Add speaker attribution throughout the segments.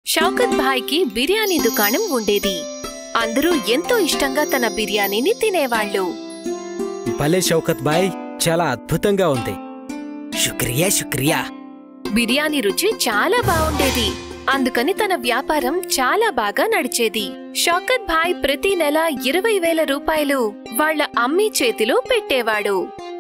Speaker 1: షౌకత్ భాయ్కి బిర్యానీ దుకాణం ఉండేది అందరూ ఎంతో ఇష్టంగా తన బిర్యానీని తినేవాళ్ళు
Speaker 2: భలే షౌకత్ బాయ్ చాలా అద్భుతంగా ఉంది శుక్రియా శుక్రియా
Speaker 1: బిర్యానీ రుచి చాలా బావుండేది అందుకని తన వ్యాపారం చాలా బాగా నడిచేది షౌకత్ భాయ్ ప్రతి నెల ఇరవై వేల రూపాయలు వాళ్ళ అమ్మి చేతిలో పెట్టేవాడు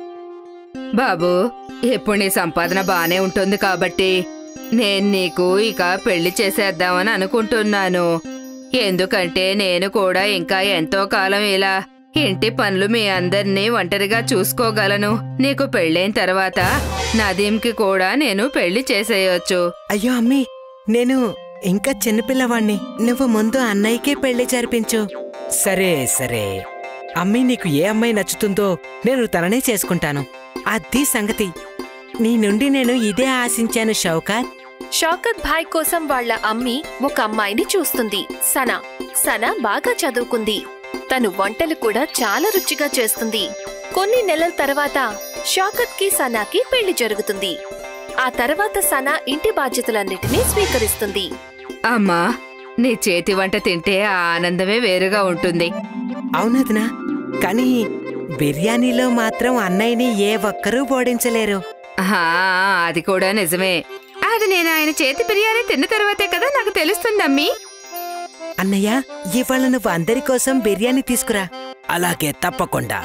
Speaker 3: బాబు ఇప్పుడు నీ సంపాదన బానే ఉంటుంది కాబట్టి నేను నీకు ఇక పెళ్లి చేసేద్దామని అనుకుంటున్నాను ఎందుకంటే నేను కూడా ఇంకా ఎంతో కాలం ఇలా ఇంటి పనులు మీ అందరినీ ఒంటరిగా చూసుకోగలను నీకు పెళ్ళైన తర్వాత నదీంకి కూడా నేను పెళ్లి చేసేయొచ్చు
Speaker 4: అయ్యో అమ్మి నేను ఇంకా చిన్నపిల్లవాణ్ణి నువ్వు ముందు అన్నయ్యకే పెళ్లి జరిపించు
Speaker 2: సరే సరే
Speaker 4: అమ్మి నీకు ఏ అమ్మాయి నచ్చుతుందో నేను తననే చేసుకుంటాను అది సంగతి నీ నుండి నేను ఇదే ఆశించాను షౌకాత్
Speaker 1: షౌకత్ భాయ్ కోసం వాళ్ళ అమ్మి ఒక అమ్మాయిని చూస్తుంది సనా సనా బాగా చదువుకుంది తను వంటలు కూడా చాలా రుచిగా చేస్తుంది కొన్ని నెలల తర్వాత షౌకత్ కి సనాకి పెళ్లి జరుగుతుంది ఆ తర్వాత సనా ఇంటి బాధ్యతలన్నిటినీ స్వీకరిస్తుంది
Speaker 3: అమ్మా నీ చేతి వంట తింటే ఆ ఆనందమే వేరుగా ఉంటుంది
Speaker 4: అవునదినా కానీ బిర్యానీలో మాత్రం అన్నయ్యని ఏ ఒక్కరూ ఓడించలేరు
Speaker 3: ఆహా, అది కూడా నిజమే అది నేను ఆయన చేతి బిర్యానీ తిన్న తర్వాతే కదా నాకు తెలుస్తుందమ్మీ
Speaker 4: అన్నయ్య ఇవాళ నువ్వు అందరి కోసం బిర్యానీ తీసుకురా
Speaker 2: అలాగే తప్పకుండా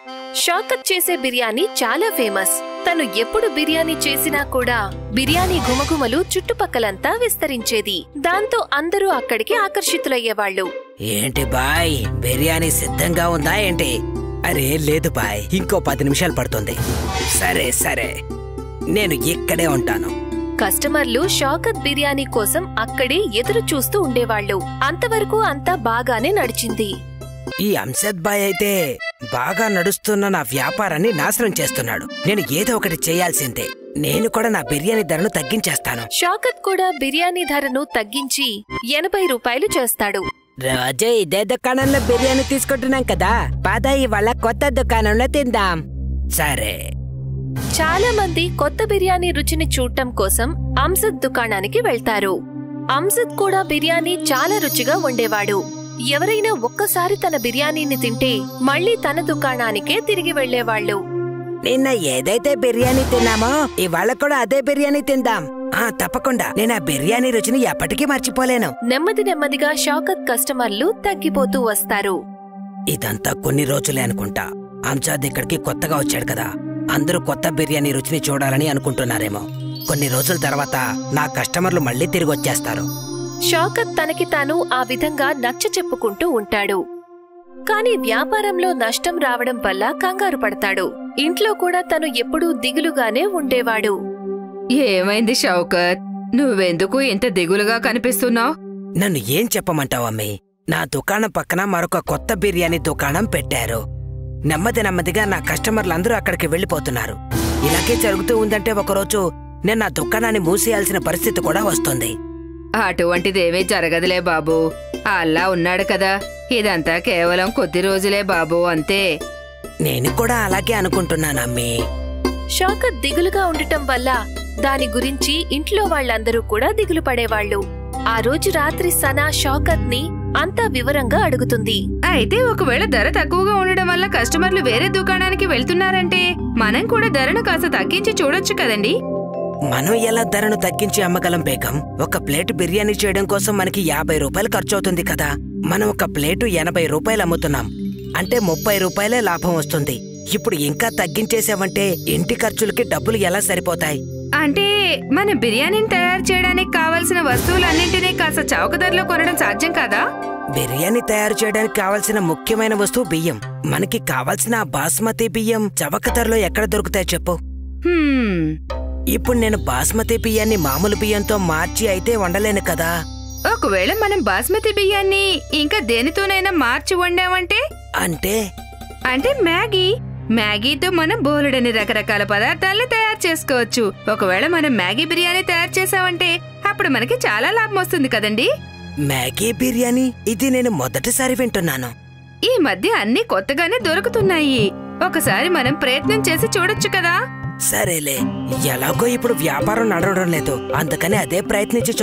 Speaker 1: షౌకత్ చేసే బిర్యానీ చాలా ఫేమస్ తను ఎప్పుడు బిర్యానీ చేసినా కూడా బిర్యానీ గుమగుమలు చుట్టుపక్కలంతా విస్తరించేది దాంతో అందరూ అక్కడికి ఆకర్షితులయ్యేవాళ్ళు
Speaker 2: ఏంటి బాయ్ బిర్యానీ సిద్ధంగా ఉందా ఏంటి అరే లేదు బాయ్ ఇంకో పది నిమిషాలు పడుతుంది సరే సరే నేను ఇక్కడే ఉంటాను
Speaker 1: కస్టమర్లు షౌకత్ బిర్యానీ కోసం అక్కడే ఎదురు చూస్తూ ఉండేవాళ్ళు అంతవరకు అంతా బాగానే నడిచింది
Speaker 2: ఈ అంశద్ బాయ్ అయితే బాగా నడుస్తున్న నా వ్యాపారాన్ని నాశనం చేస్తున్నాడు నేను ఏదో ఒకటి చేయాల్సిందే నేను కూడా నా బిర్యానీ ధరను తగ్గించేస్తాను
Speaker 1: షౌకత్ కూడా బిర్యానీ ధరను తగ్గించి ఎనభై రూపాయలు చేస్తాడు
Speaker 2: రోజు ఇదే దుకాణంలో బిర్యానీ తీసుకుంటున్నాం కదా పద ఇవాళ కొత్త దుకాణంలో తిందాం సరే
Speaker 1: చాలా మంది కొత్త బిర్యానీ రుచిని చూడటం కోసం అంసద్ దుకాణానికి వెళ్తారు అంసద్ కూడా బిర్యానీ చాలా రుచిగా వండేవాడు ఎవరైనా ఒక్కసారి తన బిర్యానీని తింటే మళ్ళీ తన దుకాణానికే తిరిగి వెళ్లేవాళ్ళు
Speaker 2: నిన్న ఏదైతే బిర్యానీ తిన్నామో ఇవాళ కూడా అదే బిర్యానీ తిందాం ఆ తప్పకుండా నేను ఆ బిర్యానీ రుచిని ఎప్పటికీ మర్చిపోలేను
Speaker 1: నెమ్మది నెమ్మదిగా షౌకత్ కస్టమర్లు తగ్గిపోతూ వస్తారు
Speaker 2: ఇదంతా కొన్ని రోజులే అనుకుంటా అంజాద్ ఇక్కడికి కొత్తగా వచ్చాడు కదా అందరూ కొత్త బిర్యానీ రుచిని చూడాలని అనుకుంటున్నారేమో కొన్ని రోజుల తర్వాత నా కస్టమర్లు మళ్ళీ తిరిగి వచ్చేస్తారు
Speaker 1: షౌకత్ తనకి తాను ఆ విధంగా నచ్చ చెప్పుకుంటూ ఉంటాడు కాని వ్యాపారంలో నష్టం రావడం వల్ల కంగారు పడతాడు ఇంట్లో కూడా తను ఎప్పుడూ దిగులుగానే ఉండేవాడు
Speaker 3: ఏమైంది షౌకత్ నువ్వెందుకు ఇంత దిగులుగా కనిపిస్తున్నావు
Speaker 2: నన్ను ఏం చెప్పమంటావు అమ్మి నా దుకాణం పక్కన మరొక కొత్త బిర్యానీ దుకాణం పెట్టారు నెమ్మది నెమ్మదిగా నా కస్టమర్లందరూ అక్కడికి వెళ్ళిపోతున్నారు ఇలాగే జరుగుతూ ఉందంటే ఒకరోజు నేను నా దుకాణాన్ని మూసేయాల్సిన పరిస్థితి కూడా వస్తుంది
Speaker 3: అటువంటిదేమీ జరగదులే బాబు అల్లా ఉన్నాడు కదా ఇదంతా కేవలం కొద్ది రోజులే బాబు అంతే
Speaker 2: నేను కూడా అలాగే అనుకుంటున్నాను అమ్మీ
Speaker 1: షౌకత్ దిగులుగా ఉండటం వల్ల దాని గురించి ఇంట్లో వాళ్ళందరూ కూడా దిగులు పడేవాళ్ళు ఆ రోజు రాత్రి సనా షౌకత్ ని అంతా వివరంగా అడుగుతుంది
Speaker 3: అయితే ఒకవేళ ధర తక్కువగా ఉండడం వల్ల కస్టమర్లు వేరే దుకాణానికి వెళ్తున్నారంటే మనం కూడా ధరను కాస్త తగ్గించి చూడొచ్చు కదండి
Speaker 2: మనం ఎలా ధరను తగ్గించి అమ్మగలం బేగం ఒక ప్లేట్ బిర్యానీ చేయడం కోసం మనకి యాభై రూపాయలు ఖర్చు అవుతుంది కదా మనం ఒక ప్లేటు ఎనభై రూపాయలు అమ్ముతున్నాం అంటే ముప్పై రూపాయలే లాభం వస్తుంది ఇప్పుడు ఇంకా తగ్గించేసావంటే ఇంటి ఖర్చులకి డబ్బులు ఎలా సరిపోతాయి
Speaker 3: అంటే మన బిర్యానీని తయారు చేయడానికి కావలసిన వస్తువులన్నింటినీ కాస్త చౌక ధరలో కొనడం సాధ్యం కాదా
Speaker 2: బిర్యానీ తయారు చేయడానికి కావాల్సిన ముఖ్యమైన వస్తువు బియ్యం మనకి కావాల్సిన ఆ బాస్మతి బియ్యం చవక ధరలో ఎక్కడ దొరుకుతాయి చెప్పు
Speaker 3: హ్మ్,
Speaker 2: ఇప్పుడు నేను బాస్మతి బియ్యాన్ని మామూలు బియ్యంతో మార్చి అయితే వండలేను కదా
Speaker 3: ఒకవేళ మనం బాస్మతి బియ్యాన్ని ఇంకా దేనితోనైనా మార్చి వండామంటే
Speaker 2: అంటే
Speaker 3: అంటే మ్యాగీ మ్యాగీతో మనం బోలెడని రకరకాల పదార్థాలను తయారు చేసుకోవచ్చు ఒకవేళ మనం మ్యాగీ బిర్యానీ తయారు చేసామంటే అప్పుడు మనకి చాలా లాభం వస్తుంది కదండి
Speaker 2: మ్యాగీ బిర్యానీ ఇది నేను మొదటిసారి వింటున్నాను
Speaker 3: ఈ మధ్య అన్ని కొత్తగానే దొరుకుతున్నాయి ఒకసారి మనం ప్రయత్నం చేసి చూడొచ్చు కదా
Speaker 2: సరేలే ఎలాగో ఇప్పుడు వ్యాపారం నడవడం లేదు అందుకని అదే ప్రయత్నించి చూద్దాం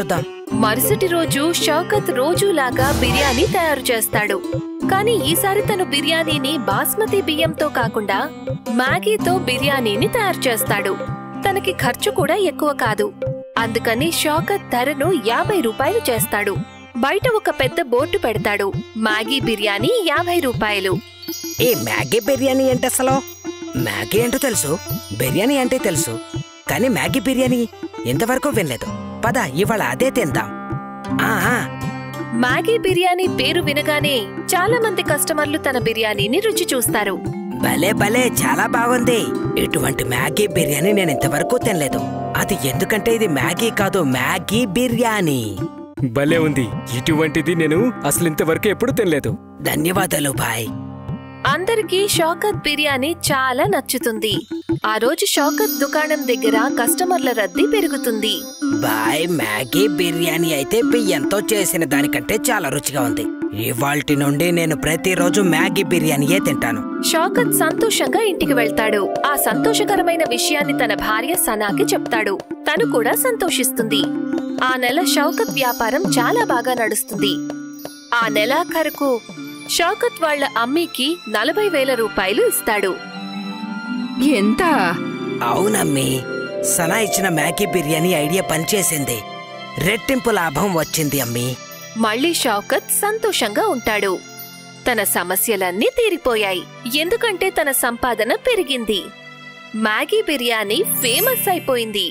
Speaker 1: మరుసటి రోజు షౌకత్ రోజులాగా బిర్యానీ తయారు చేస్తాడు కానీ ఈసారి తను బిర్యానీని బాస్మతి బియ్యంతో కాకుండా మ్యాగీతో బిర్యానీని తయారు చేస్తాడు తనకి ఖర్చు కూడా ఎక్కువ కాదు అందుకని షౌకత్ ధరను యాభై రూపాయలు చేస్తాడు బయట ఒక పెద్ద బోర్డు పెడతాడు మ్యాగీ బిర్యానీ యాభై రూపాయలు
Speaker 2: ఈ మ్యాగీ బిర్యానీ ఏంటి అసలు మ్యాగీ ఏంటో తెలుసు బిర్యానీ అంటే తెలుసు కానీ మ్యాగీ బిర్యానీ ఇంతవరకు వినలేదు పద ఇవాళ అదే తిందాం ఆ, ఆ,
Speaker 1: మ్యాగీ బిర్యానీ పేరు వినగానే చాలా మంది కస్టమర్లు తన బిర్యానీని రుచి చూస్తారు
Speaker 2: భలే భలే చాలా బాగుంది ఇటువంటి మ్యాగీ బిర్యానీ నేను ఇంతవరకు తినలేదు అది ఎందుకంటే ఇది మ్యాగీ కాదు మ్యాగీ బిర్యానీ
Speaker 5: భలే ఉంది ఇటువంటిది నేను అసలు ఇంతవరకు ఎప్పుడు తినలేదు
Speaker 2: ధన్యవాదాలు బాయ్
Speaker 1: అందరికీ షౌకత్ బిర్యానీ చాలా నచ్చుతుంది ఆ రోజు షౌకత్ దుకాణం దగ్గర కస్టమర్ల రద్దీ పెరుగుతుంది
Speaker 2: బాయ్ మ్యాగీ బిర్యానీ అయితే బియ్యంతో చేసిన దానికంటే చాలా రుచిగా ఉంది ఇవాల్టి నుండి నేను ప్రతిరోజు మ్యాగీ బిర్యానీయే తింటాను
Speaker 1: షౌకత్ సంతోషంగా ఇంటికి వెళ్తాడు ఆ సంతోషకరమైన విషయాన్ని తన భార్య సనాకి చెప్తాడు తను కూడా సంతోషిస్తుంది ఆ నెల షౌకత్ వ్యాపారం చాలా బాగా నడుస్తుంది ఆ నెలాఖరుకు షౌకత్ వాళ్ళ అమ్మీకి నలభై వేల రూపాయలు ఇస్తాడు
Speaker 3: ఎంత
Speaker 2: అవునమ్మి సనా ఇచ్చిన మ్యాగీ బిర్యానీ ఐడియా పనిచేసింది రెట్టింపు లాభం వచ్చింది అమ్మి
Speaker 1: మళ్ళీ షౌకత్ సంతోషంగా ఉంటాడు తన సమస్యలన్నీ తీరిపోయాయి ఎందుకంటే తన సంపాదన పెరిగింది మ్యాగీ బిర్యానీ ఫేమస్ అయిపోయింది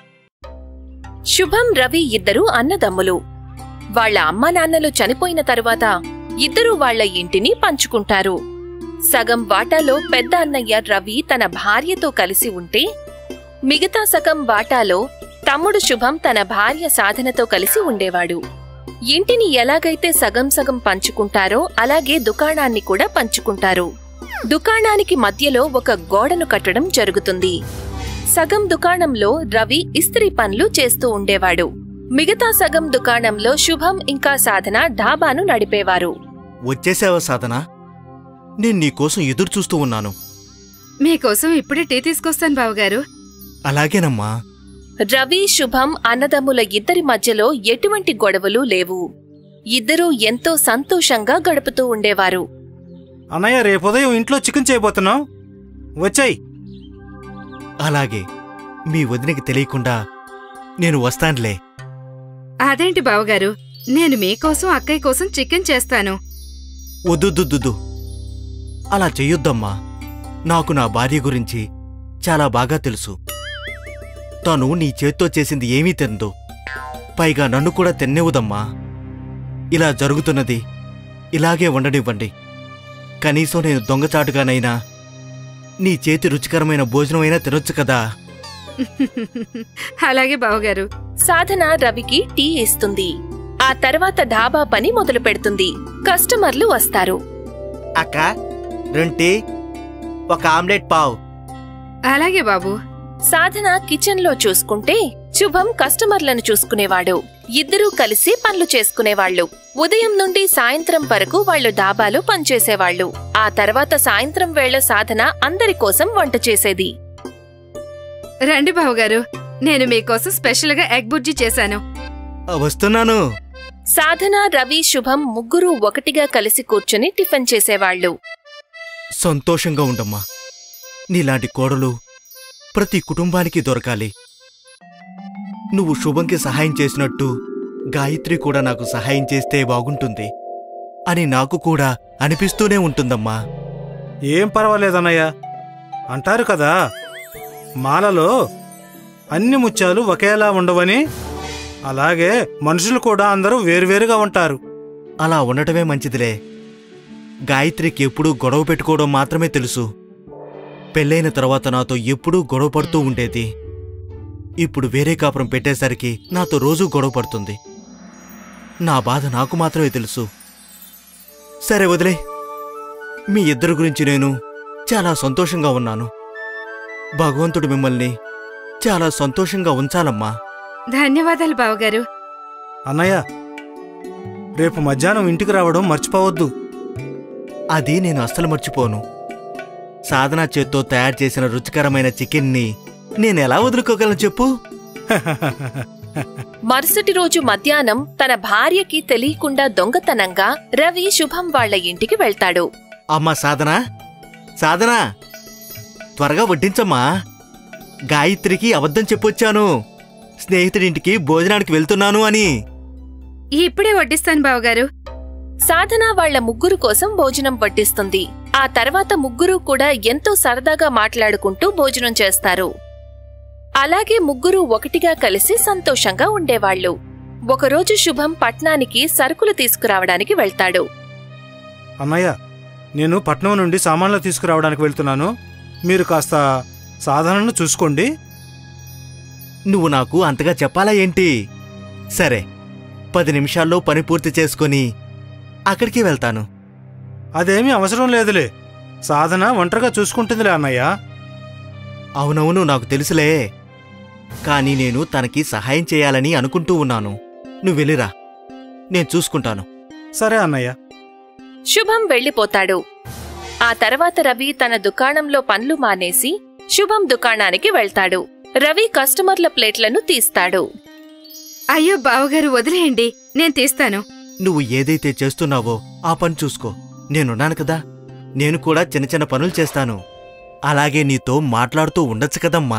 Speaker 1: శుభం రవి ఇద్దరు అన్నదమ్ములు వాళ్ళ అమ్మా నాన్నలు చనిపోయిన తరువాత ఇద్దరూ వాళ్ళ ఇంటిని పంచుకుంటారు సగం వాటాలో పెద్ద అన్నయ్య రవి తన భార్యతో కలిసి ఉంటే మిగతా సగం వాటాలో తమ్ముడు శుభం తన భార్య సాధనతో కలిసి ఉండేవాడు ఇంటిని ఎలాగైతే సగం సగం పంచుకుంటారో అలాగే దుకాణాన్ని కూడా పంచుకుంటారు దుకాణానికి మధ్యలో ఒక గోడను కట్టడం జరుగుతుంది సగం దుకాణంలో రవి ఇస్త్రీ పనులు చేస్తూ ఉండేవాడు మిగతా సగం దుకాణంలో శుభం ఇంకా సాధన ఢాబాను నడిపేవారు
Speaker 6: వచ్చేసావా సాధన నేను నీకోసం ఎదురు చూస్తూ ఉన్నాను
Speaker 3: మీకోసం ఇప్పుడే టీ తీసుకొస్తాను బావగారు
Speaker 6: అలాగేనమ్మా
Speaker 1: రవి శుభం అన్నదమ్ముల ఇద్దరి మధ్యలో ఎటువంటి గొడవలు లేవు ఇద్దరూ ఎంతో సంతోషంగా గడుపుతూ ఉండేవారు
Speaker 7: అన్నయ్య రేపు ఉదయం ఇంట్లో చికెన్ చేయబోతున్నాం వచ్చాయి
Speaker 6: అలాగే మీ వదినకి తెలియకుండా నేను వస్తానులే
Speaker 3: అదేంటి బావగారు నేను మీకోసం అక్కయ్య కోసం చికెన్ చేస్తాను
Speaker 6: వద్దుద్దుద్దు అలా చెయ్యొద్దమ్మా నాకు నా భార్య గురించి చాలా బాగా తెలుసు తను నీ చేత్తో చేసింది ఏమీ తినదు పైగా నన్ను కూడా తిన్నివ్వదమ్మా ఇలా జరుగుతున్నది ఇలాగే ఉండనివ్వండి కనీసం నేను దొంగచాటుగానైనా నీ చేతి రుచికరమైన భోజనమైనా తినొచ్చు కదా
Speaker 3: అలాగే బావగారు
Speaker 1: సాధన రవికి టీ ఇస్తుంది ఆ తర్వాత ఢాబా పని మొదలు పెడుతుంది కస్టమర్లు వస్తారు
Speaker 6: అక్క రెంటి ఒక ఆమ్లెట్ పావ్
Speaker 3: అలాగే బాబు
Speaker 1: సాధన కిచెన్ లో చూసుకుంటే శుభం కస్టమర్లను చూసుకునేవాడు ఇద్దరూ కలిసి పనులు చేసుకునేవాళ్లు ఉదయం నుండి సాయంత్రం వరకు వాళ్ళు డాబాలో పనిచేసేవాళ్లు ఆ తర్వాత సాయంత్రం వేళ సాధన అందరి కోసం వంట చేసేది
Speaker 3: రండి బావగారు నేను మీకోసం స్పెషల్గా ఎగ్ బుర్జీ చేశాను
Speaker 6: ఆ, వస్తున్నాను
Speaker 1: సాధన రవి శుభం ముగ్గురు ఒకటిగా కలిసి కూర్చుని టిఫిన్ చేసేవాళ్లు
Speaker 6: సంతోషంగా ఉండమ్మా నీలాంటి కోడలు ప్రతి కుటుంబానికి దొరకాలి నువ్వు శుభంకి సహాయం చేసినట్టు గాయత్రి కూడా నాకు సహాయం చేస్తే బాగుంటుంది అని నాకు కూడా అనిపిస్తూనే ఉంటుందమ్మా
Speaker 7: ఏం పర్వాలేదన్నయ్య అంటారు కదా మాలలో అన్ని ముత్యాలు ఒకేలా ఉండవని అలాగే మనుషులు కూడా అందరూ వేరువేరుగా ఉంటారు
Speaker 6: అలా ఉండటమే మంచిదిలే గాయత్రికి ఎప్పుడూ గొడవ పెట్టుకోవడం మాత్రమే తెలుసు పెళ్ళైన తర్వాత నాతో ఎప్పుడూ గొడవ పడుతూ ఉండేది ఇప్పుడు వేరే కాపురం పెట్టేసరికి నాతో రోజూ గొడవ పడుతుంది నా బాధ నాకు మాత్రమే తెలుసు సరే వదిలే మీ ఇద్దరి గురించి నేను చాలా సంతోషంగా ఉన్నాను భగవంతుడు మిమ్మల్ని చాలా సంతోషంగా ఉంచాలమ్మా
Speaker 3: ధన్యవాదాలు బావగారు
Speaker 7: అన్నయ్య రేపు మధ్యాహ్నం ఇంటికి రావడం మర్చిపోవద్దు
Speaker 6: అది నేను అస్సలు మర్చిపోను సాధనా చేత్తో తయారు చేసిన రుచికరమైన చికెన్ని నేనెలా వదులుకోగలను చెప్పు
Speaker 1: మరుసటి రోజు మధ్యాహ్నం తన భార్యకి తెలియకుండా దొంగతనంగా రవి శుభం వాళ్ళ ఇంటికి వెళ్తాడు
Speaker 6: అమ్మా సాధన సాధన త్వరగా వడ్డించమ్మా గాయత్రికి అబద్ధం చెప్పొచ్చాను స్నేహితుడింటికి భోజనానికి వెళ్తున్నాను అని
Speaker 3: ఇప్పుడే వడ్డిస్తాను బావగారు
Speaker 1: సాధన వాళ్ళ ముగ్గురు కోసం భోజనం పట్టిస్తుంది ఆ తర్వాత ముగ్గురు కూడా ఎంతో సరదాగా మాట్లాడుకుంటూ భోజనం చేస్తారు అలాగే ముగ్గురు ఒకటిగా కలిసి సంతోషంగా ఉండేవాళ్ళు ఒకరోజు శుభం పట్నానికి సరుకులు తీసుకురావడానికి వెళ్తాడు
Speaker 7: అన్నయ్య నేను పట్నం నుండి సామాన్లు తీసుకురావడానికి వెళ్తున్నాను మీరు కాస్త సాధనను చూసుకోండి
Speaker 6: నువ్వు నాకు అంతగా చెప్పాలా ఏంటి సరే పది నిమిషాల్లో పని పూర్తి చేసుకొని అక్కడికి వెళ్తాను
Speaker 7: అదేమీ అవసరం లేదులే సాధన ఒంటరిగా చూసుకుంటుందిలే అన్నయ్య
Speaker 6: అవునవును నాకు తెలుసులే కానీ నేను తనకి సహాయం చేయాలని అనుకుంటూ ఉన్నాను నువ్వు వెళ్ళిరా నేను చూసుకుంటాను
Speaker 7: సరే అన్నయ్య
Speaker 1: శుభం వెళ్ళిపోతాడు ఆ తర్వాత రవి తన దుకాణంలో పనులు మానేసి శుభం దుకాణానికి వెళ్తాడు రవి కస్టమర్ల ప్లేట్లను తీస్తాడు
Speaker 3: అయ్యో బావగారు వదిలేయండి నేను తీస్తాను
Speaker 6: నువ్వు ఏదైతే చేస్తున్నావో ఆ పని చూసుకో నేనున్నాను కదా నేను కూడా చిన్న చిన్న పనులు చేస్తాను అలాగే నీతో మాట్లాడుతూ ఉండొచ్చు కదమ్మా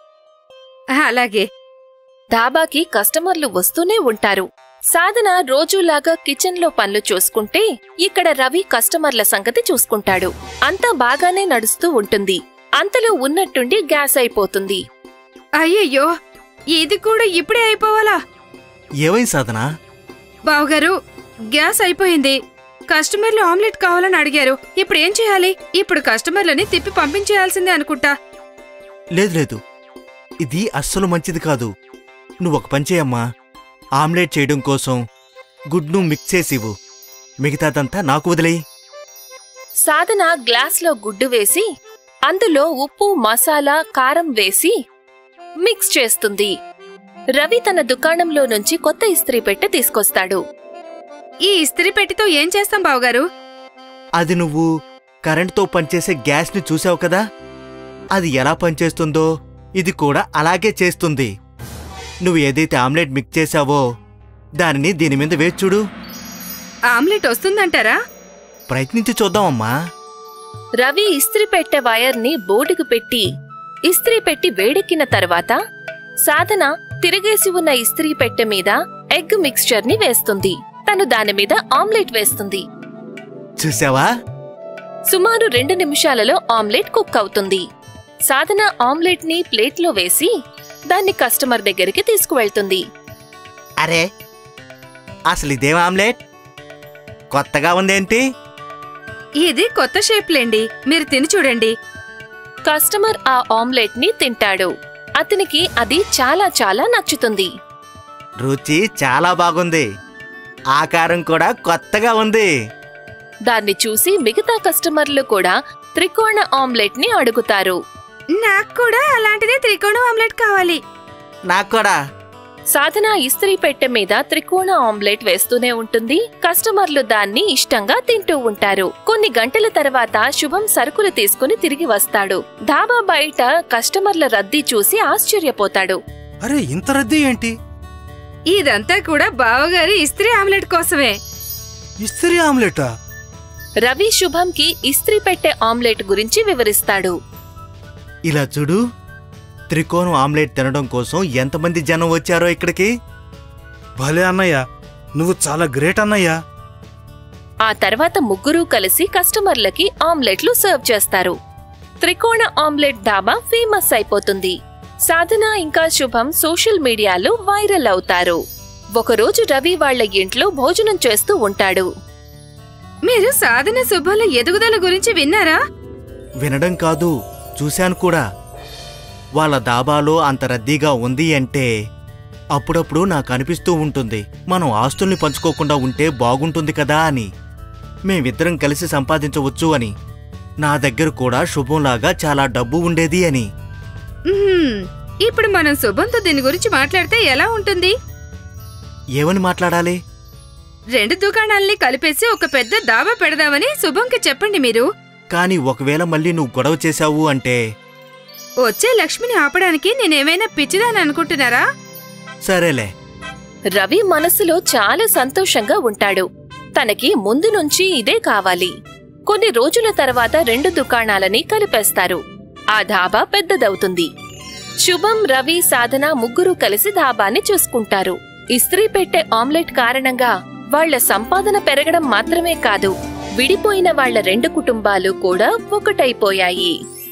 Speaker 3: అలాగే
Speaker 1: డాబాకి కస్టమర్లు వస్తూనే ఉంటారు సాధన రోజులాగా కిచెన్లో పనులు చూసుకుంటే ఇక్కడ రవి కస్టమర్ల సంగతి చూసుకుంటాడు అంతా బాగానే నడుస్తూ ఉంటుంది అంతలో ఉన్నట్టుండి గ్యాస్ అయిపోతుంది
Speaker 3: అయ్యయ్యో ఇది కూడా ఇప్పుడే అయిపోవాలా
Speaker 6: ఏవైంది సాధన
Speaker 3: బావగారు గ్యాస్ అయిపోయింది కస్టమర్లు ఆమ్లెట్ కావాలని అడిగారు ఇప్పుడు ఏం చేయాలి ఇప్పుడు కస్టమర్లని తిప్పి పంపించేయాల్సిందే అనుకుంటా
Speaker 6: లేదు లేదు ఇది అస్సలు మంచిది కాదు నువ్వు ఒక పని చేయమ్మా ఆమ్లెట్ చేయడం కోసం గుడ్ను మిక్స్ చేసివ్వు మిగతాదంతా నాకు వదిలేయి
Speaker 1: సాధన గ్లాస్లో గుడ్డు వేసి అందులో ఉప్పు మసాలా కారం వేసి మిక్స్ చేస్తుంది రవి తన దుకాణంలో నుంచి కొత్త ఇస్త్రీ పెట్టె తీసుకొస్తాడు
Speaker 3: ఈ ఇస్త్రీ పెట్టితో ఏం చేస్తాం బావగారు
Speaker 6: అది నువ్వు కరెంటుతో పనిచేసే గ్యాస్ని చూసావు కదా అది ఎలా పనిచేస్తుందో ఇది కూడా అలాగే చేస్తుంది నువ్వు ఏదైతే ఆమ్లెట్ మిక్స్ చేసావో దానిని దీని మీద వేచి చూడు
Speaker 3: ఆమ్లెట్ వస్తుందంటారా
Speaker 6: ప్రయత్నించి చూద్దామమ్మా
Speaker 1: రవి ఇస్త్రీ పెట్టె వైర్ని బోర్డుకు పెట్టి ఇస్త్రీ పెట్టి వేడెక్కిన తర్వాత సాధన తిరిగేసి ఉన్న ఇస్త్రీ పెట్టె మీద ఎగ్ మిక్స్చర్ ని వేస్తుంది తను దాని మీద ఆమ్లెట్ వేస్తుంది
Speaker 6: చూసావా
Speaker 1: సుమారు రెండు నిమిషాలలో ఆమ్లెట్ కుక్ అవుతుంది సాధన ఆమ్లెట్ ని ప్లేట్లో వేసి దాన్ని కస్టమర్ దగ్గరికి తీసుకువెళ్తుంది
Speaker 6: అరే అసలు ఇదేం ఆమ్లెట్ కొత్తగా ఉందేంటి
Speaker 3: ఇది కొత్త షేప్లేండి మీరు తిని చూడండి
Speaker 1: కస్టమర్ ఆ ఆమ్లెట్ ని తింటాడు అతనికి అది చాలా చాలా నచ్చుతుంది
Speaker 6: రుచి చాలా బాగుంది ఆకారం కూడా కొత్తగా ఉంది
Speaker 1: దాన్ని చూసి మిగతా కస్టమర్లు కూడా త్రికోణ ఆమ్లెట్ ని అడుగుతారు
Speaker 3: నాకు కూడా అలాంటిదే త్రికోణ ఆమ్లెట్ కావాలి
Speaker 6: నాకు కూడా
Speaker 1: సాధన ఇస్త్రీ పెట్టె మీద త్రికోణ ఆమ్లెట్ వేస్తూనే ఉంటుంది కస్టమర్లు దాన్ని ఇష్టంగా తింటూ ఉంటారు కొన్ని గంటల తర్వాత శుభం సరుకులు తీసుకుని తిరిగి వస్తాడు ధాబా బయట కస్టమర్ల రద్దీ చూసి ఆశ్చర్యపోతాడు
Speaker 7: అరే ఇంత రద్దీ ఏంటి
Speaker 3: ఇదంతా కూడా బావగారి ఇస్త్రీ ఆమ్లెట్ కోసమే
Speaker 7: ఇస్త్రీ ఆమ్లెటా
Speaker 1: రవి శుభంకి ఇస్త్రీ పెట్టె ఆమ్లెట్ గురించి వివరిస్తాడు
Speaker 6: ఇలా చూడు త్రికోణం ఆమ్లెట్ తినడం కోసం ఎంతమంది జనం వచ్చారో ఇక్కడికి
Speaker 7: భలే అన్నయ్య నువ్వు చాలా గ్రేట్ అన్నయ్య
Speaker 1: ఆ తర్వాత ముగ్గురూ కలిసి కస్టమర్లకి ఆమ్లెట్లు సర్వ్ చేస్తారు త్రికోణ ఆమ్లెట్ డాబా ఫేమస్ అయిపోతుంది సాధన ఇంకా శుభం సోషల్ మీడియాలో వైరల్ అవుతారు ఒకరోజు రవి వాళ్ళ ఇంట్లో భోజనం చేస్తూ ఉంటాడు
Speaker 3: మీరు సాధన శుభాల ఎదుగుదల గురించి విన్నారా
Speaker 6: వినడం కాదు చూశాను కూడా వాళ్ళ దాబాలో అంత రద్దీగా ఉంది అంటే అప్పుడప్పుడు నాకు అనిపిస్తూ ఉంటుంది మనం ఆస్తుల్ని పంచుకోకుండా ఉంటే బాగుంటుంది కదా అని మేమిద్దరం కలిసి సంపాదించవచ్చు అని నా దగ్గర కూడా శుభంలాగా చాలా డబ్బు ఉండేది అని
Speaker 3: మ్మ్. ఇప్పుడు మనం శుభంతో దీని గురించి మాట్లాడితే ఎలా ఉంటుంది
Speaker 6: ఏమని మాట్లాడాలి
Speaker 3: రెండు దుకాణాల్ని కలిపేసి ఒక పెద్ద దాబా పెడదామని శుభంకి చెప్పండి మీరు
Speaker 6: కానీ ఒకవేళ మళ్ళీ నువ్వు గొడవ చేశావు అంటే
Speaker 3: వచ్చే లక్ష్మిని ఆపడానికి నేనేమైనా పిచ్చిదాని అనుకుంటున్నారా
Speaker 6: సరేలే
Speaker 1: రవి మనసులో చాలా సంతోషంగా ఉంటాడు తనకి ముందు నుంచి ఇదే కావాలి కొన్ని రోజుల తర్వాత రెండు దుకాణాలని కలిపేస్తారు ఆ ధాబా పెద్దదవుతుంది శుభం రవి సాధన ముగ్గురు కలిసి ధాబాని చూసుకుంటారు ఇస్త్రీ పెట్టే ఆమ్లెట్ కారణంగా వాళ్ళ సంపాదన పెరగడం మాత్రమే కాదు విడిపోయిన వాళ్ళ రెండు కుటుంబాలు కూడా ఒకటైపోయాయి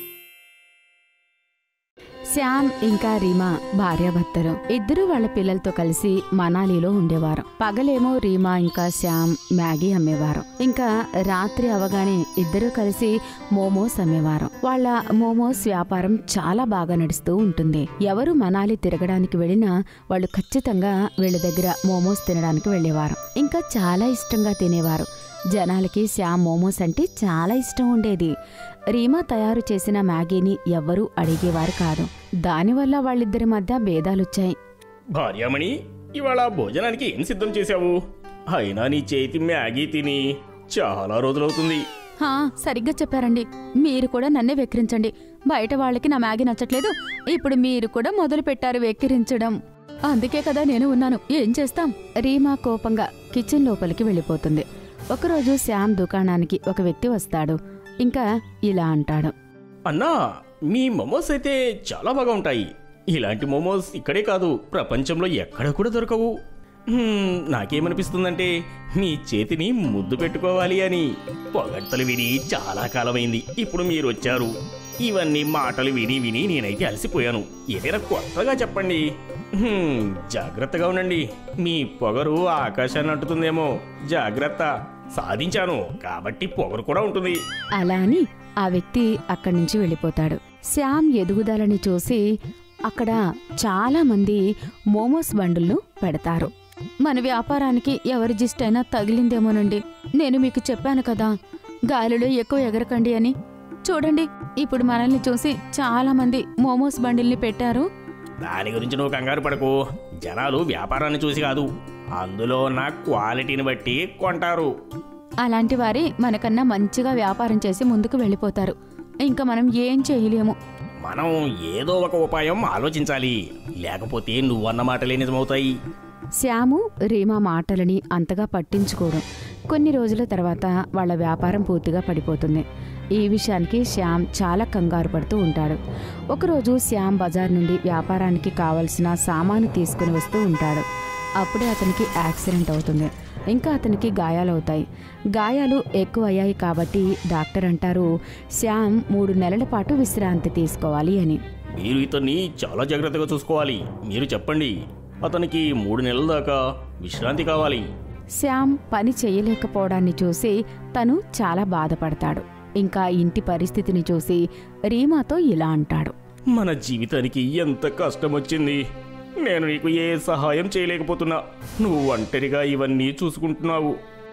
Speaker 8: శ్యామ్ ఇంకా రీమా భార్యాభర్తలు ఇద్దరు వాళ్ళ పిల్లలతో కలిసి మనాలిలో ఉండేవారు పగలేమో రీమా ఇంకా శ్యామ్ మ్యాగీ అమ్మేవారు ఇంకా రాత్రి అవగానే ఇద్దరూ కలిసి మోమోస్ అమ్మేవారు వాళ్ళ మోమోస్ వ్యాపారం చాలా బాగా నడుస్తూ ఉంటుంది ఎవరు మనాలి తిరగడానికి వెళ్ళినా వాళ్ళు ఖచ్చితంగా వీళ్ళ దగ్గర మోమోస్ తినడానికి వెళ్ళేవారు ఇంకా చాలా ఇష్టంగా తినేవారు జనాలకి శ్యామ్ మోమోస్ అంటే చాలా ఇష్టం ఉండేది రీమా తయారు చేసిన మ్యాగీని ఎవ్వరూ అడిగేవారు కాదు దానివల్ల వాళ్ళిద్దరి మధ్య భేదాలొచ్చాయి
Speaker 9: భార్యామణి ఇవాళ భోజనానికి ఏం సిద్ధం చేశావు అయినా నీ చేతి మ్యాగీ తిని చాలా రోజులవుతుంది
Speaker 8: హా సరిగ్గా చెప్పారండి మీరు కూడా నన్నే వెక్కిరించండి బయట వాళ్ళకి నా మ్యాగీ నచ్చట్లేదు ఇప్పుడు మీరు కూడా మొదలు పెట్టారు వెక్కిరించడం అందుకే కదా నేను ఉన్నాను ఏం చేస్తాం రీమా కోపంగా కిచెన్ లోపలికి వెళ్ళిపోతుంది ఒకరోజు శ్యామ్ దుకాణానికి ఒక వ్యక్తి వస్తాడు ఇంకా ఇలా అంటాడు
Speaker 9: అన్నా మీ మోమోస్ అయితే చాలా బాగా ఉంటాయి ఇలాంటి మోమోస్ ఇక్కడే కాదు ప్రపంచంలో ఎక్కడ కూడా దొరకవు హ్మ్, నాకేమనిపిస్తుందంటే మీ చేతిని ముద్దు పెట్టుకోవాలి అని పొగడ్తలు విని చాలా కాలమైంది ఇప్పుడు మీరు వచ్చారు ఇవన్నీ మాటలు విని విని నేనైతే అలసిపోయాను ఏదైనా కొత్తగా చెప్పండి హ్మ్, జాగ్రత్తగా ఉండండి మీ పొగరు ఆకాశాన్ని అంటుతుందేమో జాగ్రత్త సాధించాను కాబట్టి పొగరు కూడా ఉంటుంది
Speaker 8: అలా అని ఆ వ్యక్తి అక్కడి నుంచి వెళ్ళిపోతాడు శ్యామ్ ఎదుగుదలని చూసి అక్కడ చాలా మంది మోమోస్ బండులను పెడతారు మన వ్యాపారానికి ఎవరి జిస్టైనా తగిలిందేమోనండి నేను మీకు చెప్పాను కదా గాలిలో ఎక్కువ ఎగరకండి అని చూడండి ఇప్పుడు మనల్ని చూసి చాలా మంది మోమోస్ బండిల్ని పెట్టారు
Speaker 9: దాని గురించి నువ్వు కంగారు పడకు జనాలు వ్యాపారాన్ని చూసి కాదు అందులో నా క్వాలిటీని బట్టి కొంటారు
Speaker 8: అలాంటి వారి మనకన్నా మంచిగా వ్యాపారం చేసి ముందుకు వెళ్ళిపోతారు ఇంకా మనం ఏం చేయలేము
Speaker 9: మనం ఏదో ఒక ఉపాయం ఆలోచించాలి లేకపోతే నువ్వన్న మాటలే నిజమవుతాయి
Speaker 8: శ్యాము రీమా మాటలని అంతగా పట్టించుకోడు కొన్ని రోజుల తర్వాత వాళ్ళ వ్యాపారం పూర్తిగా పడిపోతుంది ఈ విషయానికి శ్యామ్ చాలా కంగారు పడుతూ ఉంటాడు ఒకరోజు శ్యామ్ బజార్ నుండి వ్యాపారానికి కావలసిన సామాను తీసుకుని వస్తూ ఉంటాడు అప్పుడే అతనికి యాక్సిడెంట్ అవుతుంది ఇంకా అతనికి గాయాలవుతాయి గాయాలు ఎక్కువ అయ్యాయి కాబట్టి డాక్టర్ అంటారు శ్యామ్ మూడు నెలల పాటు విశ్రాంతి తీసుకోవాలి అని
Speaker 9: మీరు ఇతన్ని చాలా జాగ్రత్తగా చూసుకోవాలి మీరు చెప్పండి అతనికి మూడు నెలల దాకా విశ్రాంతి కావాలి
Speaker 8: శ్యామ్ పని చేయలేకపోవడాన్ని చూసి తను చాలా బాధపడతాడు ఇంకా ఇంటి పరిస్థితిని చూసి రీమాతో ఇలా అంటాడు
Speaker 9: మన జీవితానికి ఎంత కష్టం వచ్చింది నేను నీకు ఏ సహాయం చేయలేకపోతున్నా నువ్వు ఒంటరిగా ఇవన్నీ చూసుకుంటున్నావు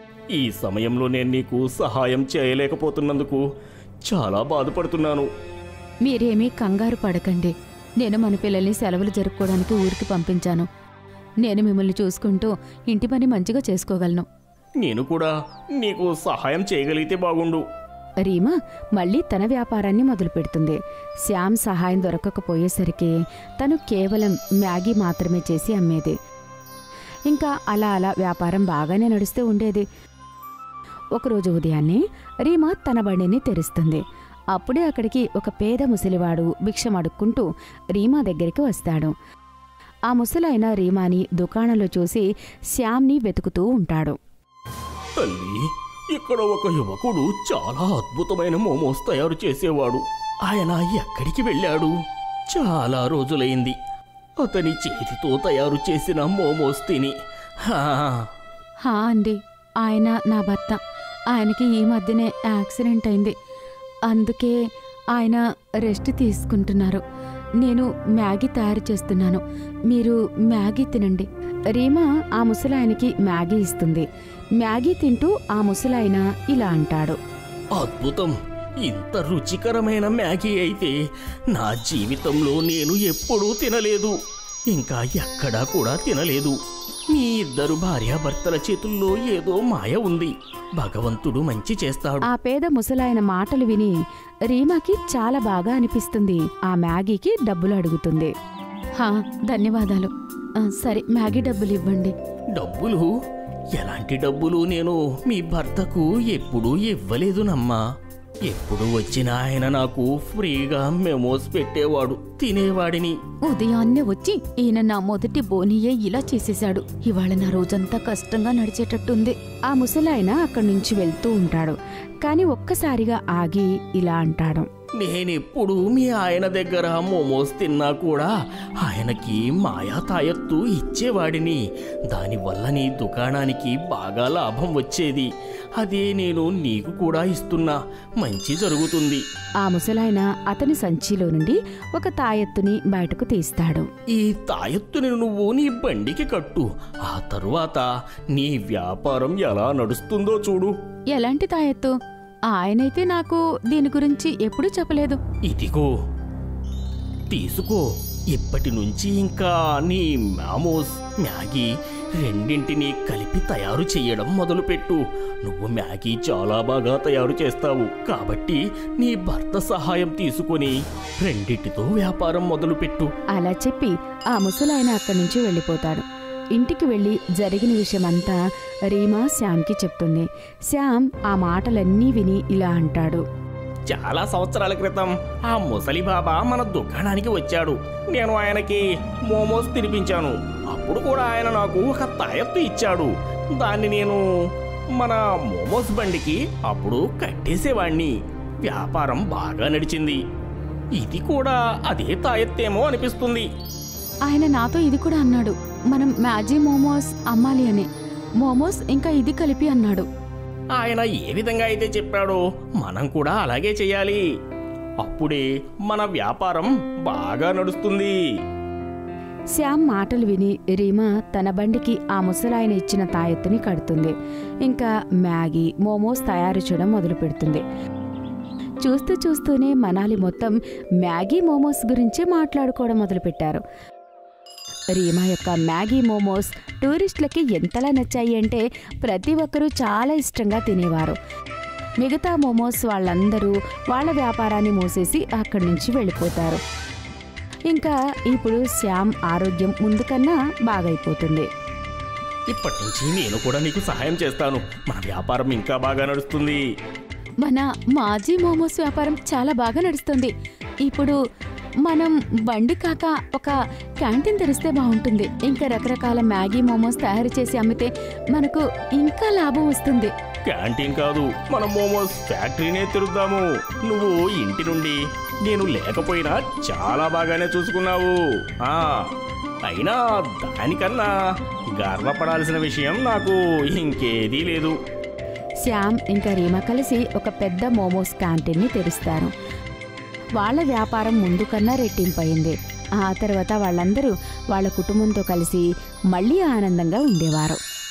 Speaker 9: ఈ సమయంలో నేను నీకు సహాయం చేయలేకపోతున్నందుకు చాలా బాధపడుతున్నాను
Speaker 8: మీరేమీ కంగారు పడకండి నేను మన పిల్లల్ని సెలవులు జరుపుకోవడానికి ఊరికి పంపించాను నేను మిమ్మల్ని చూసుకుంటూ ఇంటి పని మంచిగా చేసుకోగలను
Speaker 9: నేను కూడా నీకు సహాయం చేయగలిగితే బాగుండు
Speaker 8: రీమా మళ్ళీ తన వ్యాపారాన్ని మొదలుపెడుతుంది శ్యామ్ సహాయం దొరకకపోయేసరికి తను కేవలం మ్యాగీ మాత్రమే చేసి అమ్మేది ఇంకా అలా అలా వ్యాపారం బాగానే నడుస్తూ ఉండేది ఒకరోజు ఉదయాన్నే రీమా తన బండిని తెరుస్తుంది అప్పుడే అక్కడికి ఒక పేద ముసలివాడు భిక్షం అడుక్కుంటూ రీమా దగ్గరికి వస్తాడు ఆ ముసలైన రీమాని దుకాణంలో చూసి శ్యామ్ని వెతుకుతూ ఉంటాడు
Speaker 9: తల్లి ఇక్కడ ఒక యువకుడు చాలా అద్భుతమైన మోమోస్ తయారు చేసేవాడు ఆయన ఎక్కడికి వెళ్ళాడు చాలా రోజులైంది అతని చేతితో తయారు చేసిన మోమోస్ తిని హా
Speaker 8: హా అండి ఆయన నా భర్త ఆయనకి ఈ మధ్యనే యాక్సిడెంట్ అయింది అందుకే ఆయన రెస్ట్ తీసుకుంటున్నారు నేను మ్యాగీ తయారు చేస్తున్నాను మీరు మ్యాగీ తినండి రీమా ఆ ముసలాయనకి మ్యాగీ ఇస్తుంది మ్యాగీ తింటూ ఆ ముసలాయన ఇలా అంటాడు
Speaker 9: అద్భుతం ఇంత రుచికరమైన మ్యాగీ అయితే నా జీవితంలో నేను ఎప్పుడూ తినలేదు ఇంకా ఎక్కడా కూడా తినలేదు మీ ఇద్దరు భార్యాభర్తల చేతుల్లో ఏదో మాయ ఉంది భగవంతుడు మంచి చేస్తాడు
Speaker 8: ఆ పేద ముసలాయన మాటలు విని రీమాకి చాలా బాగా అనిపిస్తుంది ఆ మ్యాగీకి డబ్బులు అడుగుతుంది హా ధన్యవాదాలు ఆ, సరే మ్యాగీ డబ్బులు ఇవ్వండి
Speaker 9: డబ్బులు ఎలాంటి డబ్బులు నేను మీ భర్తకు ఎప్పుడూ ఇవ్వలేదునమ్మా ఎప్పుడు వచ్చిన ఆయన నాకు ఫ్రీగా మెమోస్ పెట్టేవాడు తినేవాడిని
Speaker 8: ఉదయాన్నే వచ్చి ఈయన నా మొదటి బోనియే ఇలా చేసేశాడు ఇవాళ నా రోజంతా కష్టంగా నడిచేటట్టుంది ఆ ముసలాయన అక్కడి నుంచి వెళ్తూ ఉంటాడు కాని ఒక్కసారిగా ఆగి ఇలా అంటాడు
Speaker 9: నేనెప్పుడు మీ ఆయన దగ్గర మోమోస్ తిన్నా కూడా ఆయనకి మాయా తాయత్తు ఇచ్చేవాడిని దానివల్ల నీ దుకాణానికి బాగా లాభం వచ్చేది అదే నేను నీకు కూడా ఇస్తున్నా మంచి జరుగుతుంది
Speaker 8: ఆ ముసలాయన అతని సంచిలో నుండి ఒక తాయెత్తుని బయటకు తీస్తాడు
Speaker 9: ఈ తాయెత్తుని నువ్వు నీ బండికి కట్టు ఆ తరువాత నీ వ్యాపారం ఎలా నడుస్తుందో చూడు
Speaker 8: ఎలాంటి తాయెత్తు ఆయనైతే నాకు దీని గురించి ఎప్పుడూ చెప్పలేదు
Speaker 9: ఇదిగో తీసుకో ఇప్పటి నుంచి ఇంకా నీ మ్యామోస్ మ్యాగీ రెండింటిని కలిపి తయారు చేయడం మొదలుపెట్టు నువ్వు మ్యాగీ చాలా బాగా తయారు చేస్తావు కాబట్టి నీ భర్త సహాయం తీసుకొని రెండింటితో వ్యాపారం మొదలుపెట్టు
Speaker 8: అలా చెప్పి ఆ ముసలాయన అక్కడి నుంచి వెళ్ళిపోతాడు ఇంటికి వెళ్ళి జరిగిన విషయమంతా రీమా శ్యామ్కి చెప్తుంది శ్యామ్ ఆ మాటలన్నీ విని ఇలా అంటాడు
Speaker 9: చాలా సంవత్సరాల క్రితం ఆ ముసలి బాబా మన దుకాణానికి వచ్చాడు నేను ఆయనకి మోమోస్ తినిపించాను అప్పుడు కూడా ఆయన నాకు ఒక తాయత్తు ఇచ్చాడు దాన్ని నేను మన మోమోస్ బండికి అప్పుడు కట్టేసేవాణ్ణి వ్యాపారం బాగా నడిచింది ఇది కూడా అదే తాయత్తేమో అనిపిస్తుంది
Speaker 8: ఆయన నాతో ఇది కూడా అన్నాడు మనం మ్యాజీ మోమోస్ అమ్మాలి అని మోమోస్ ఇంకా ఇది కలిపి అన్నాడు
Speaker 9: ఆయన ఏ విధంగా అయితే చెప్పాడో మనం కూడా అలాగే చేయాలి అప్పుడే మన వ్యాపారం బాగా నడుస్తుంది
Speaker 8: శ్యామ్ మాటలు విని రీమా తన బండికి ఆ ముసలాయన ఇచ్చిన తాయెత్తుని కడుతుంది ఇంకా మ్యాగీ మోమోస్ తయారు చేయడం మొదలు పెడుతుంది చూస్తూ చూస్తూనే మనాలి మొత్తం మ్యాగీ మోమోస్ గురించి మాట్లాడుకోవడం మొదలుపెట్టారు రీమా యొక్క మ్యాగీ మోమోస్ టూరిస్టులకి ఎంతలా నచ్చాయి అంటే ప్రతి ఒక్కరూ చాలా ఇష్టంగా తినేవారు మిగతా మోమోస్ వాళ్ళందరూ వాళ్ళ వ్యాపారాన్ని మూసేసి అక్కడి నుంచి వెళ్ళిపోతారు ఇంకా ఇప్పుడు శ్యామ్ ఆరోగ్యం ముందు కన్నా బాగైపోతుంది
Speaker 9: ఇప్పటి నుంచి నేను కూడా నీకు సహాయం చేస్తాను మన వ్యాపారం ఇంకా బాగా నడుస్తుంది
Speaker 8: మన మాజీ మోమోస్ వ్యాపారం చాలా బాగా నడుస్తుంది ఇప్పుడు మనం బండి కాక ఒక క్యాంటీన్ తెరిస్తే బాగుంటుంది ఇంకా రకరకాల మ్యాగీ మోమోస్ తయారు చేసి అమ్మితే మనకు ఇంకా లాభం వస్తుంది
Speaker 9: క్యాంటీన్ కాదు మనం మోమోస్ ఫ్యాక్టరీనే తెరుద్దాము నువ్వు ఇంటి నుండి నేను లేకపోయినా చాలా బాగానే చూసుకున్నావు ఆ అయినా దానికన్నా గర్వపడాల్సిన విషయం నాకు ఇంకేదీ లేదు
Speaker 8: శ్యామ్ ఇంకా రీమా కలిసి ఒక పెద్ద మోమోస్ క్యాంటీన్ని తెరుస్తారు వాళ్ళ వ్యాపారం ముందు కన్నా రెట్టింపయింది ఆ తర్వాత వాళ్ళందరూ వాళ్ళ కుటుంబంతో కలిసి మళ్ళీ ఆనందంగా ఉండేవారు